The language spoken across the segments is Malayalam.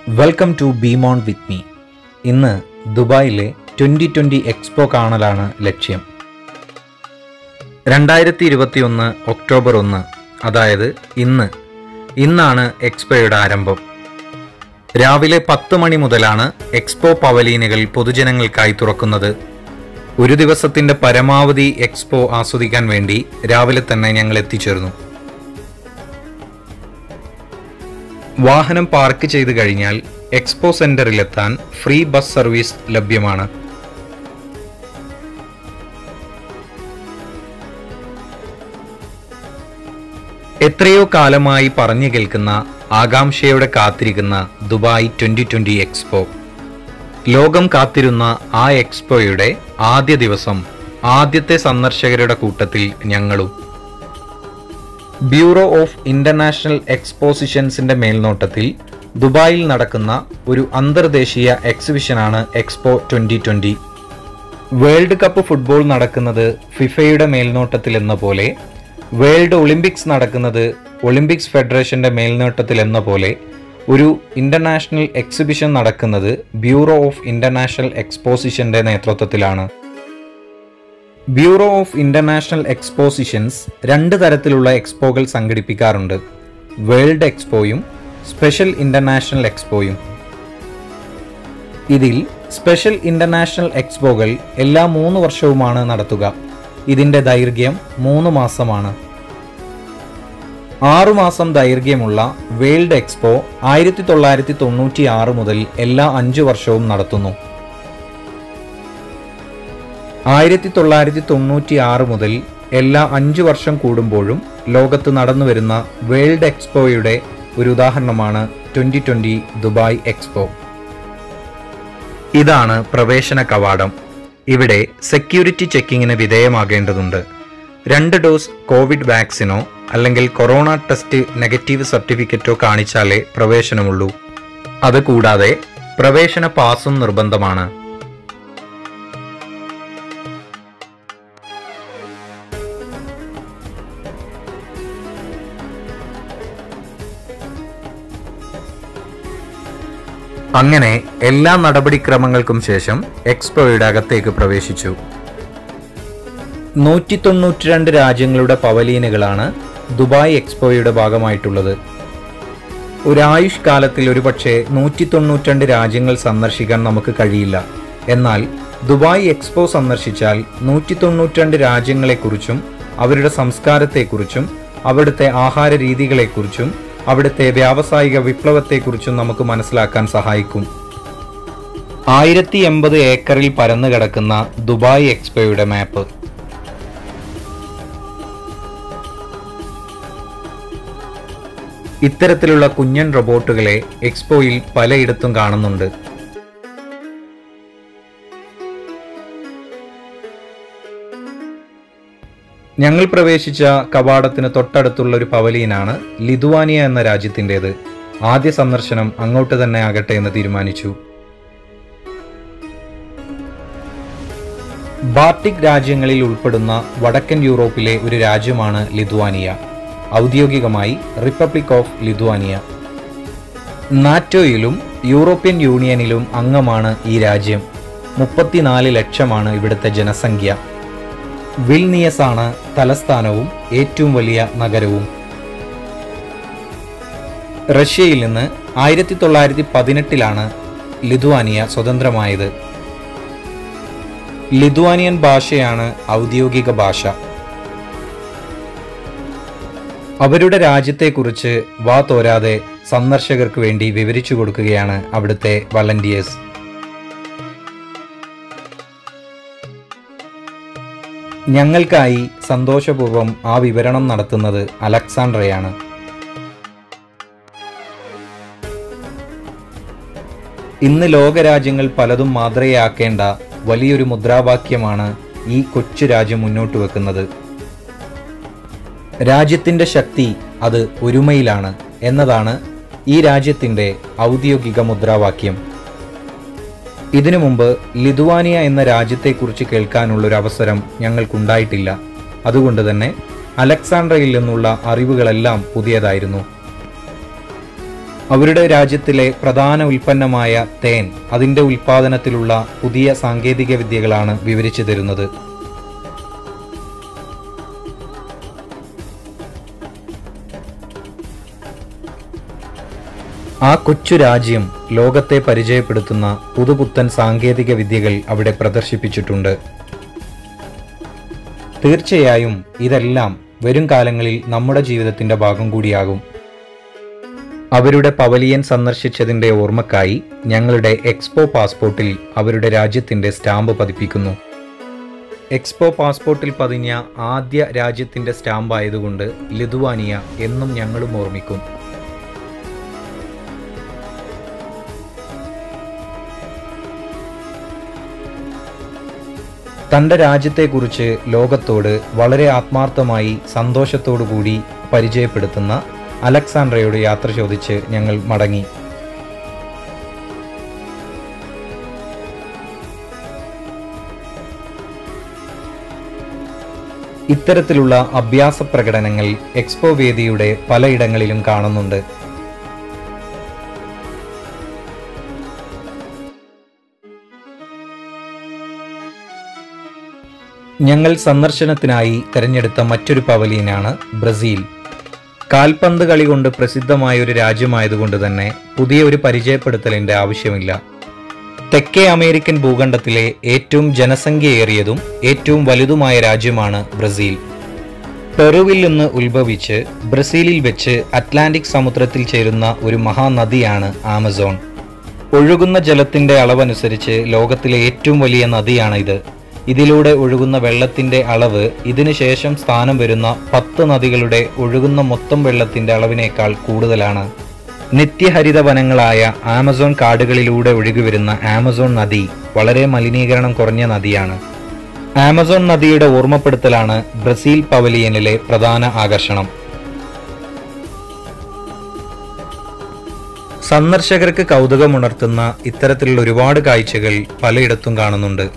വെൽക്കം ടു ബീമോൺ വിത്ത് മീ ഇന്ന് ദുബായിലെ ട്വൻ്റി ട്വൻ്റി എക്സ്പോ കാണലാണ് ലക്ഷ്യം രണ്ടായിരത്തി ഇരുപത്തിയൊന്ന് ഒക്ടോബർ ഒന്ന് അതായത് ഇന്ന് ഇന്നാണ് എക്സ്പോയുടെ ആരംഭം രാവിലെ പത്ത് മണി മുതലാണ് എക്സ്പോ പവലീനുകൾ പൊതുജനങ്ങൾക്കായി തുറക്കുന്നത് ഒരു ദിവസത്തിന്റെ പരമാവധി എക്സ്പോ ആസ്വദിക്കാൻ വേണ്ടി രാവിലെ തന്നെ ഞങ്ങൾ എത്തിച്ചേർന്നു വാഹനം പാർക്ക് ചെയ്ത് കഴിഞ്ഞാൽ എക്സ്പോ സെന്ററിലെത്താൻ ഫ്രീ ബസ് സർവീസ് ലഭ്യമാണ് എത്രയോ കാലമായി പറഞ്ഞു കേൾക്കുന്ന ആകാംക്ഷയോടെ കാത്തിരിക്കുന്ന ദുബായ് ട്വന്റി ട്വന്റി എക്സ്പോ ലോകം കാത്തിരുന്ന ആ എക്സ്പോയുടെ ആദ്യ ദിവസം ആദ്യത്തെ സന്ദർശകരുടെ കൂട്ടത്തിൽ ഞങ്ങളും ബ്യൂറോ ഓഫ് ഇന്റർനാഷണൽ എക്സ്പോസിഷൻസിന്റെ മേൽനോട്ടത്തിൽ ദുബായിൽ നടക്കുന്ന ഒരു അന്തർദേശീയ എക്സിബിഷനാണ് expo twenty twenty world cup football നടക്കുന്നത് ഫിഫയുടെ മേൽനോട്ടത്തിൽ എന്ന പോലെ വേൾഡ് ഒളിമ്പിക്സ് നടക്കുന്നത് ഒളിമ്പിക്സ് ഫെഡറേഷന്റെ മേൽനോട്ടത്തിൽ എന്ന പോലെ ഒരു ഇന്റർനാഷണൽ എക്സിബിഷൻ നടക്കുന്നത് ബ്യൂറോ ഓഫ് ഇന്റർനാഷണൽ എക്സ്പോസിഷന്റെ നേതൃത്വത്തിലാണ് ബ്യൂറോ ഓഫ് ഇന്റർനാഷണൽ എക്സ്പോസിഷൻസ് രണ്ട് തരത്തിലുള്ള എക്സ്പോകൾ സംഘടിപ്പിക്കാറുണ്ട് വേൾഡ് എക്സ്പോയും സ്പെഷ്യൽ ഇന്റർനാഷണൽ എക്സ്പോയും ഇതിൽ സ്പെഷ്യൽ ഇന്റർനാഷണൽ എക്സ്പോകൾ എല്ലാ മൂന്ന് വർഷവുമാണ് നടത്തുക ഇതിന്റെ ദൈർഘ്യം മൂന്ന് മാസമാണ് ആറുമാസം ദൈർഘ്യമുള്ള വേൾഡ് എക്സ്പോ ആയിരത്തി തൊള്ളായിരത്തി തൊണ്ണൂറ്റി ആറ് മുതൽ എല്ലാ അഞ്ചു വർഷവും നടത്തുന്നു ആയിരത്തി തൊള്ളായിരത്തി തൊണ്ണൂറ്റി ആറ് മുതൽ എല്ലാ അഞ്ചു വർഷം കൂടുമ്പോഴും ലോകത്ത് നടന്നുവരുന്ന വേൾഡ് എക്സ്പോയുടെ ഒരു ഉദാഹരണമാണ് ട്വന്റി ട്വന്റി ദുബായ് എക്സ്പോ ഇതാണ് പ്രവേശന കവാടം ഇവിടെ സെക്യൂരിറ്റി ചെക്കിങ്ങിന് വിധേയമാകേണ്ടതുണ്ട് രണ്ട് ഡോസ് കോവിഡ് വാക്സിനോ അല്ലെങ്കിൽ കൊറോണ ടെസ്റ്റ് നെഗറ്റീവ് സർട്ടിഫിക്കറ്റോ കാണിച്ചാലേ പ്രവേശനമുള്ളൂ അതുകൂടാതെ പ്രവേശന പാസും നിർബന്ധമാണ് അങ്ങനെ എല്ലാ നടപടിക്രമങ്ങൾക്കും ശേഷം എക്സ്പോയുടെ അകത്തേക്ക് പ്രവേശിച്ചു നൂറ്റി തൊണ്ണൂറ്റി രണ്ട് രാജ്യങ്ങളുടെ പവലീനുകളാണ് ദുബായ് എക്സ്പോയുടെ ഭാഗമായിട്ടുള്ളത് ഒരായുഷ് കാലത്തിൽ ഒരുപക്ഷെ നൂറ്റി തൊണ്ണൂറ്റിരണ്ട് രാജ്യങ്ങൾ സന്ദർശിക്കാൻ നമുക്ക് കഴിയില്ല എന്നാൽ ദുബായ് എക്സ്പോ സന്ദർശിച്ചാൽ നൂറ്റി തൊണ്ണൂറ്റിരണ്ട് രാജ്യങ്ങളെക്കുറിച്ചും അവരുടെ സംസ്കാരത്തെക്കുറിച്ചും അവിടുത്തെ ആഹാര രീതികളെക്കുറിച്ചും അവിടുത്തെ വ്യാവസായിക വിപ്ലവത്തെക്കുറിച്ചും നമുക്ക് മനസ്സിലാക്കാൻ സഹായിക്കും ആയിരത്തി എൺപത് ഏക്കറിൽ പരന്നു കിടക്കുന്ന ദുബായ് എക്സ്പോയുടെ മാപ്പ് ഇത്തരത്തിലുള്ള കുഞ്ഞൻ റോബോട്ടുകളെ എക്സ്പോയിൽ പലയിടത്തും കാണുന്നുണ്ട് ഞങ്ങൾ പ്രവേശിച്ച കവാടത്തിന് തൊട്ടടുത്തുള്ള ഒരു പവലീനാണ് ലിതുവാനിയ എന്ന രാജ്യത്തിൻ്റെത് ആദ്യ സന്ദർശനം അങ്ങോട്ട് തന്നെ ആകട്ടെ എന്ന് തീരുമാനിച്ചു ബാർട്ടിക് രാജ്യങ്ങളിൽ ഉൾപ്പെടുന്ന വടക്കൻ യൂറോപ്പിലെ ഒരു രാജ്യമാണ് ലിതുവാനിയ ഔദ്യോഗികമായി റിപ്പബ്ലിക് ഓഫ് ലിതുവാനിയ നാറ്റോയിലും യൂറോപ്യൻ യൂണിയനിലും അംഗമാണ് ഈ രാജ്യം മുപ്പത്തിനാല് ലക്ഷമാണ് ഇവിടുത്തെ ജനസംഖ്യ വിൽനിയസ് ആണ് തലസ്ഥാനവും ഏറ്റവും വലിയ നഗരവും റഷ്യയിൽ നിന്ന് ആയിരത്തി തൊള്ളായിരത്തി പതിനെട്ടിലാണ് ലിതുവാനിയ സ്വതന്ത്രമായത് ലിതുവാനിയൻ ഭാഷയാണ് ഔദ്യോഗിക ഭാഷ അവരുടെ രാജ്യത്തെക്കുറിച്ച് വാ തോരാതെ സന്ദർശകർക്ക് വേണ്ടി വിവരിച്ചു കൊടുക്കുകയാണ് അവിടുത്തെ വളണ്ടിയേഴ്സ് ഞങ്ങൾക്കായി സന്തോഷപൂർവ്വം ആ വിവരണം നടത്തുന്നത് അലക്സാണ്ട്രയാണ് ഇന്ന് ലോകരാജ്യങ്ങൾ പലതും മാതൃകയാക്കേണ്ട വലിയൊരു മുദ്രാവാക്യമാണ് ഈ കൊച്ചു രാജ്യം മുന്നോട്ട് വെക്കുന്നത് രാജ്യത്തിന്റെ ശക്തി അത് ഒരുമയിലാണ് എന്നതാണ് ഈ രാജ്യത്തിന്റെ ഔദ്യോഗിക മുദ്രാവാക്യം ഇതിനു മുമ്പ് ലിതുവാനിയ എന്ന രാജ്യത്തെക്കുറിച്ച് കേൾക്കാനുള്ള ഒരു അവസരം ഞങ്ങൾക്കുണ്ടായിട്ടില്ല അതുകൊണ്ട് തന്നെ അലക്സാണ്ട്രയിൽ നിന്നുള്ള അറിവുകളെല്ലാം പുതിയതായിരുന്നു അവരുടെ രാജ്യത്തിലെ പ്രധാന ഉൽപ്പന്നമായ തേൻ അതിൻ്റെ ഉൽപ്പാദനത്തിലുള്ള പുതിയ സാങ്കേതിക വിദ്യകളാണ് വിവരിച്ചു തരുന്നത് ആ കൊച്ചു രാജ്യം ലോകത്തെ പരിചയപ്പെടുത്തുന്ന പുതുപുത്തൻ സാങ്കേതിക വിദ്യകൾ അവിടെ പ്രദർശിപ്പിച്ചിട്ടുണ്ട് തീർച്ചയായും ഇതെല്ലാം വരും കാലങ്ങളിൽ നമ്മുടെ ജീവിതത്തിന്റെ ഭാഗം കൂടിയാകും അവരുടെ പവലിയൻ സന്ദർശിച്ചതിന്റെ ഓർമ്മക്കായി ഞങ്ങളുടെ എക്സ്പോ പാസ്പോർട്ടിൽ അവരുടെ രാജ്യത്തിന്റെ സ്റ്റാമ്പ് പതിപ്പിക്കുന്നു എക്സ്പോ പാസ്പോർട്ടിൽ പതിഞ്ഞ ആദ്യ രാജ്യത്തിന്റെ സ്റ്റാമ്പ് ആയതുകൊണ്ട് ലിതുവാനിയ എന്നും ഞങ്ങളും ഓർമ്മിക്കും തന്റെ രാജ്യത്തെക്കുറിച്ച് ലോകത്തോട് വളരെ ആത്മാർത്ഥമായി സന്തോഷത്തോടു കൂടി പരിചയപ്പെടുത്തുന്ന അലക്സാണ്ട്രയോട് യാത്ര ചോദിച്ച് ഞങ്ങൾ മടങ്ങി ഇത്തരത്തിലുള്ള അഭ്യാസ പ്രകടനങ്ങൾ എക്സ്പോ വേദിയുടെ പലയിടങ്ങളിലും കാണുന്നുണ്ട് ഞങ്ങൾ സന്ദർശനത്തിനായി തിരഞ്ഞെടുത്ത മറ്റൊരു പവലിയനാണ് ബ്രസീൽ കാൽപന്ത് കളി കൊണ്ട് പ്രസിദ്ധമായ ഒരു രാജ്യമായതുകൊണ്ട് തന്നെ പുതിയ ഒരു പരിചയപ്പെടുത്തലിന്റെ ആവശ്യമില്ല തെക്കേ അമേരിക്കൻ ഭൂഖണ്ഡത്തിലെ ഏറ്റവും ജനസംഖ്യയേറിയതും ഏറ്റവും വലുതുമായ രാജ്യമാണ് ബ്രസീൽ പെറുവിൽ നിന്ന് ഉത്ഭവിച്ച് ബ്രസീലിൽ വെച്ച് അറ്റ്ലാന്റിക് സമുദ്രത്തിൽ ചേരുന്ന ഒരു മഹാനദിയാണ് ആമസോൺ ഒഴുകുന്ന ജലത്തിന്റെ അളവനുസരിച്ച് ലോകത്തിലെ ഏറ്റവും വലിയ നദിയാണ് ഇത് ഇതിലൂടെ ഒഴുകുന്ന വെള്ളത്തിന്റെ അളവ് ഇതിനുശേഷം സ്ഥാനം വരുന്ന പത്ത് നദികളുടെ ഒഴുകുന്ന മൊത്തം വെള്ളത്തിന്റെ അളവിനേക്കാൾ കൂടുതലാണ് നിത്യഹരിത വനങ്ങളായ ആമസോൺ കാടുകളിലൂടെ ഒഴുകിവരുന്ന ആമസോൺ നദി വളരെ മലിനീകരണം കുറഞ്ഞ നദിയാണ് ആമസോൺ നദിയുടെ ഓർമ്മപ്പെടുത്തലാണ് ബ്രസീൽ പവലിയനിലെ പ്രധാന ആകർഷണം സന്ദർശകർക്ക് കൗതുകമുണർത്തുന്ന ഇത്തരത്തിലുള്ള ഒരുപാട് കാഴ്ചകൾ പലയിടത്തും കാണുന്നുണ്ട്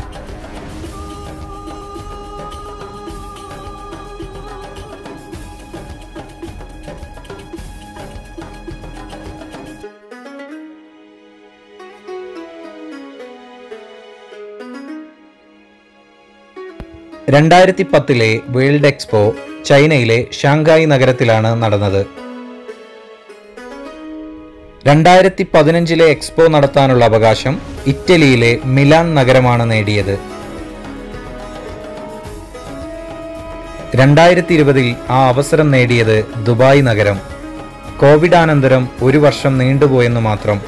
രണ്ടായിരത്തി പത്തിലെ വേൾഡ് എക്സ്പോ ചൈനയിലെ ഷാങ്ഹായ് നഗരത്തിലാണ് നടന്നത് രണ്ടായിരത്തി പതിനഞ്ചിലെ എക്സ്പോ നടത്താനുള്ള അവകാശം ഇറ്റലിയിലെ മിലാൻ നഗരമാണ് നേടിയത് രണ്ടായിരത്തി ഇരുപതിൽ ആ അവസരം നേടിയത് ദുബായ് നഗരം കോവിഡാനന്തരം ഒരു വർഷം നീണ്ടുപോയെന്ന് മാത്രം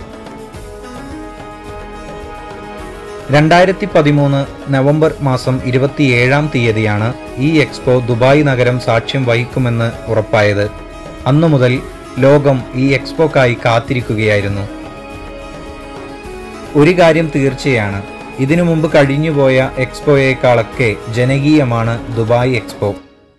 രണ്ടായിരത്തി പതിമൂന്ന് നവംബർ മാസം ഇരുപത്തിയേഴാം തീയതിയാണ് ഈ എക്സ്പോ ദുബായ് നഗരം സാക്ഷ്യം വഹിക്കുമെന്ന് ഉറപ്പായത് അന്നു മുതൽ ലോകം ഈ എക്സ്പോക്കായി കാത്തിരിക്കുകയായിരുന്നു ഒരു കാര്യം തീർച്ചയാണ് ഇതിനു മുമ്പ് കഴിഞ്ഞുപോയ എക്സ്പോയേക്കാളൊക്കെ ജനകീയമാണ് ദുബായ് എക്സ്പോ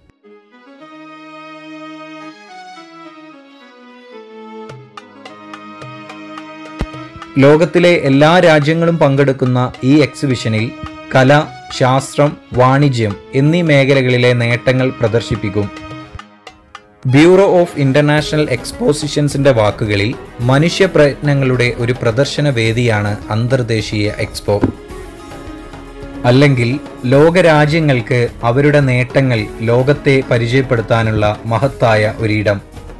ലോകത്തിലെ എല്ലാ രാജ്യങ്ങളും പങ്കെടുക്കുന്ന ഈ എക്സിബിഷനിൽ കല ശാസ്ത്രം വാണിജ്യം എന്നീ മേഖലകളിലെ നേട്ടങ്ങൾ പ്രദർശിപ്പിക്കും ബ്യൂറോ ഓഫ് ഇന്റർനാഷണൽ എക്സ്പോസിഷൻസിന്റെ വാക്കുകളിൽ മനുഷ്യ പ്രയത്നങ്ങളുടെ ഒരു പ്രദർശന വേദിയാണ് അന്തർദേശീയ എക്സ്പോ അല്ലെങ്കിൽ ലോകരാജ്യങ്ങൾക്ക് അവരുടെ നേട്ടങ്ങൾ ലോകത്തെ പരിചയപ്പെടുത്താനുള്ള മഹത്തായ ഒരിടം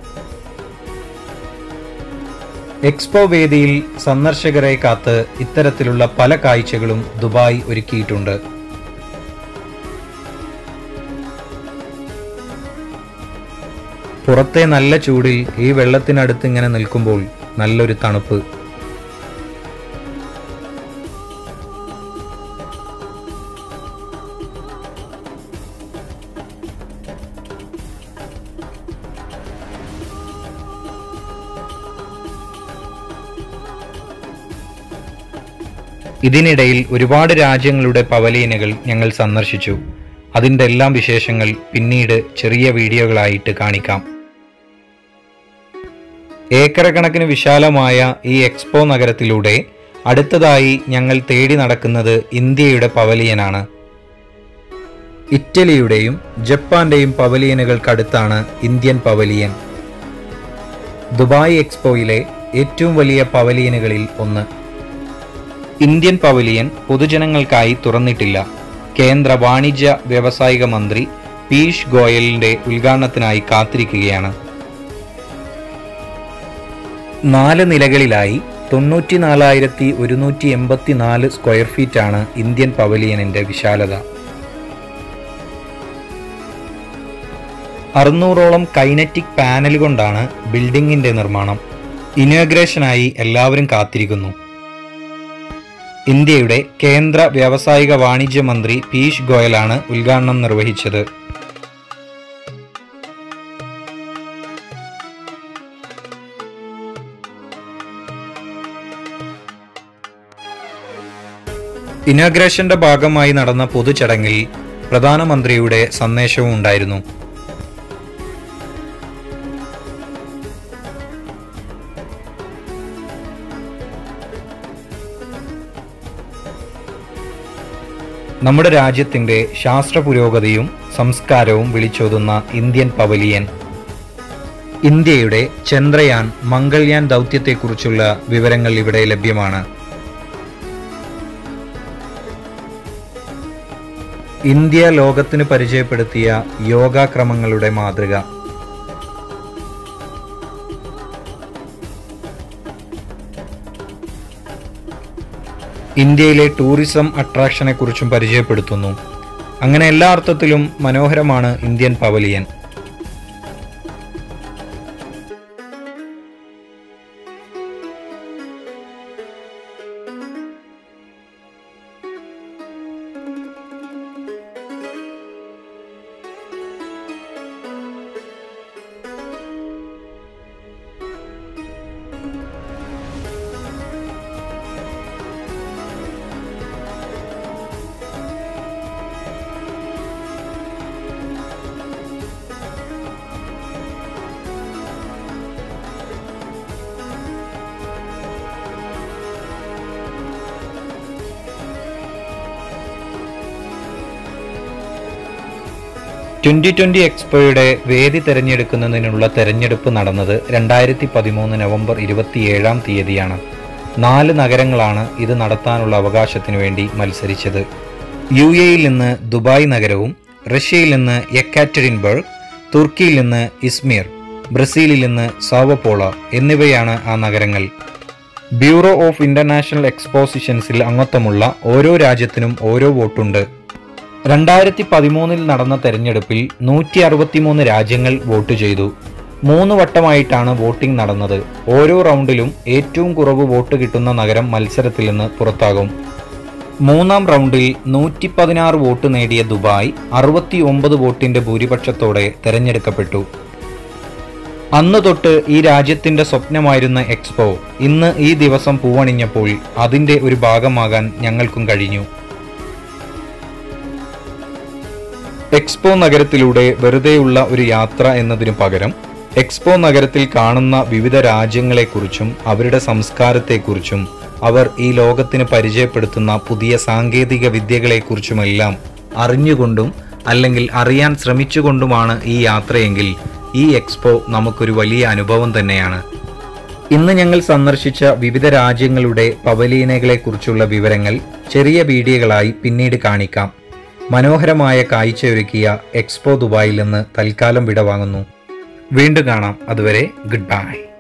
എക്സ്പോ വേദിയിൽ സന്ദർശകരെ കാത്ത് ഇത്തരത്തിലുള്ള പല കാഴ്ചകളും ദുബായ് ഒരുക്കിയിട്ടുണ്ട് പുറത്തെ നല്ല ചൂടിൽ ഈ വെള്ളത്തിനടുത്ത് ഇങ്ങനെ നിൽക്കുമ്പോൾ നല്ലൊരു തണുപ്പ് ഇതിനിടയിൽ ഒരുപാട് രാജ്യങ്ങളുടെ പവലിയനുകൾ ഞങ്ങൾ സന്ദർശിച്ചു അതിൻ്റെ എല്ലാം വിശേഷങ്ങൾ പിന്നീട് ചെറിയ വീഡിയോകളായിട്ട് കാണിക്കാം ഏക്കർ കണക്കിന് വിശാലമായ ഈ എക്സ്പോ നഗരത്തിലൂടെ അടുത്തതായി ഞങ്ങൾ തേടി നടക്കുന്നത് ഇന്ത്യയുടെ പവലിയനാണ് ഇറ്റലിയുടെയും ജപ്പാന്റെയും പവലിയനുകൾക്കടുത്താണ് ഇന്ത്യൻ പവലിയൻ ദുബായ് എക്സ്പോയിലെ ഏറ്റവും വലിയ പവലിയനുകളിൽ ഒന്ന് ഇന്ത്യൻ പവലിയൻ പൊതുജനങ്ങൾക്കായി തുറന്നിട്ടില്ല കേന്ദ്ര വാണിജ്യ വ്യാവസായിക മന്ത്രി പീയൂഷ് ഗോയലിന്റെ ഉദ്ഘാടനത്തിനായി കാത്തിരിക്കുകയാണ് നാല് നിലകളിലായി തൊണ്ണൂറ്റിനാലായിരത്തി ഒരുന്നൂറ്റി എൺപത്തിനാല് സ്ക്വയർ ഫീറ്റാണ് ഇന്ത്യൻ പവലിയനിന്റെ വിശാലത അറുന്നൂറോളം കൈനറ്റിക് പാനൽ കൊണ്ടാണ് ബിൽഡിംഗിന്റെ നിർമ്മാണം ഇനോഗ്രേഷനായി എല്ലാവരും കാത്തിരിക്കുന്നു ഇന്ത്യയുടെ കേന്ദ്ര വ്യാവസായിക വാണിജ്യ മന്ത്രി പീയൂഷ് ഗോയലാണ് ഉദ്ഘാടനം നിർവഹിച്ചത് ഇനോഗ്രേഷന്റെ ഭാഗമായി നടന്ന പൊതുചടങ്ങിൽ പ്രധാനമന്ത്രിയുടെ സന്ദേശവും ഉണ്ടായിരുന്നു നമ്മുടെ രാജ്യത്തിന്റെ ശാസ്ത്ര പുരോഗതിയും സംസ്കാരവും വിളിച്ചോതുന്ന ഇന്ത്യൻ പവലിയൻ ഇന്ത്യയുടെ ചന്ദ്രയാൻ മംഗൾയാൻ ദൗത്യത്തെക്കുറിച്ചുള്ള വിവരങ്ങൾ ഇവിടെ ലഭ്യമാണ് ഇന്ത്യ ലോകത്തിന് പരിചയപ്പെടുത്തിയ യോഗാക്രമങ്ങളുടെ മാതൃക ഇന്ത്യയിലെ ടൂറിസം അട്രാക്ഷനെ കുറിച്ചും പരിചയപ്പെടുത്തുന്നു അങ്ങനെ എല്ലാ അർത്ഥത്തിലും മനോഹരമാണ് ഇന്ത്യൻ പവലിയൻ ട്വന്റി ട്വന്റി എക്സ്പോയുടെ വേദി തെരഞ്ഞെടുക്കുന്നതിനുള്ള തെരഞ്ഞെടുപ്പ് നടന്നത് രണ്ടായിരത്തി പതിമൂന്ന് നവംബർ ഇരുപത്തിയേഴാം തീയതിയാണ് നാല് നഗരങ്ങളാണ് ഇത് നടത്താനുള്ള അവകാശത്തിനു വേണ്ടി മത്സരിച്ചത് യു എയിൽ നിന്ന് ദുബായ് നഗരവും റഷ്യയിൽ നിന്ന് യെക്കാറ്ററിൻബർഗ് തുർക്കിയിൽ നിന്ന് ഇസ്മീർ ബ്രസീലിൽ നിന്ന് സാവപ്പോള എന്നിവയാണ് ആ നഗരങ്ങൾ ബ്യൂറോ ഓഫ് ഇന്റർനാഷണൽ എക്സ്പോസിഷൻസിൽ അംഗത്വമുള്ള ഓരോ രാജ്യത്തിനും ഓരോ വോട്ടുണ്ട് രണ്ടായിരത്തി പതിമൂന്നിൽ നടന്ന തെരഞ്ഞെടുപ്പിൽ നൂറ്റി അറുപത്തിമൂന്ന് രാജ്യങ്ങൾ വോട്ട് ചെയ്തു മൂന്ന് വട്ടമായിട്ടാണ് വോട്ടിംഗ് നടന്നത് ഓരോ റൗണ്ടിലും ഏറ്റവും കുറവ് വോട്ട് കിട്ടുന്ന നഗരം മത്സരത്തിൽ നിന്ന് പുറത്താകും മൂന്നാം റൗണ്ടിൽ നൂറ്റി പതിനാറ് വോട്ട് നേടിയ ദുബായ് അറുപത്തി ഒമ്പത് വോട്ടിന്റെ ഭൂരിപക്ഷത്തോടെ തെരഞ്ഞെടുക്കപ്പെട്ടു അന്ന് തൊട്ട് ഈ രാജ്യത്തിന്റെ സ്വപ്നമായിരുന്ന എക്സ്പോ ഇന്ന് ഈ ദിവസം പൂവണിഞ്ഞപ്പോൾ അതിന്റെ ഒരു ഭാഗമാകാൻ ഞങ്ങൾക്കും കഴിഞ്ഞു എക്സ്പോ നഗരത്തിലൂടെ വെറുതെയുള്ള ഒരു യാത്ര എന്നതിനു പകരം എക്സ്പോ നഗരത്തിൽ കാണുന്ന വിവിധ രാജ്യങ്ങളെക്കുറിച്ചും അവരുടെ സംസ്കാരത്തെക്കുറിച്ചും അവർ ഈ ലോകത്തിന് പരിചയപ്പെടുത്തുന്ന പുതിയ സാങ്കേതിക വിദ്യകളെക്കുറിച്ചുമെല്ലാം അറിഞ്ഞുകൊണ്ടും അല്ലെങ്കിൽ അറിയാൻ ശ്രമിച്ചുകൊണ്ടുമാണ് ഈ യാത്രയെങ്കിൽ ഈ എക്സ്പോ നമുക്കൊരു വലിയ അനുഭവം തന്നെയാണ് ഇന്ന് ഞങ്ങൾ സന്ദർശിച്ച വിവിധ രാജ്യങ്ങളുടെ പവലീനകളെക്കുറിച്ചുള്ള വിവരങ്ങൾ ചെറിയ വീഡിയോകളായി പിന്നീട് കാണിക്കാം മനോഹരമായ കാഴ്ചയൊരുക്കിയ എക്സ്പോ ദുബായിൽ നിന്ന് തൽക്കാലം വിടവാങ്ങുന്നു വീണ്ടും കാണാം അതുവരെ ഗുഡ് ബൈ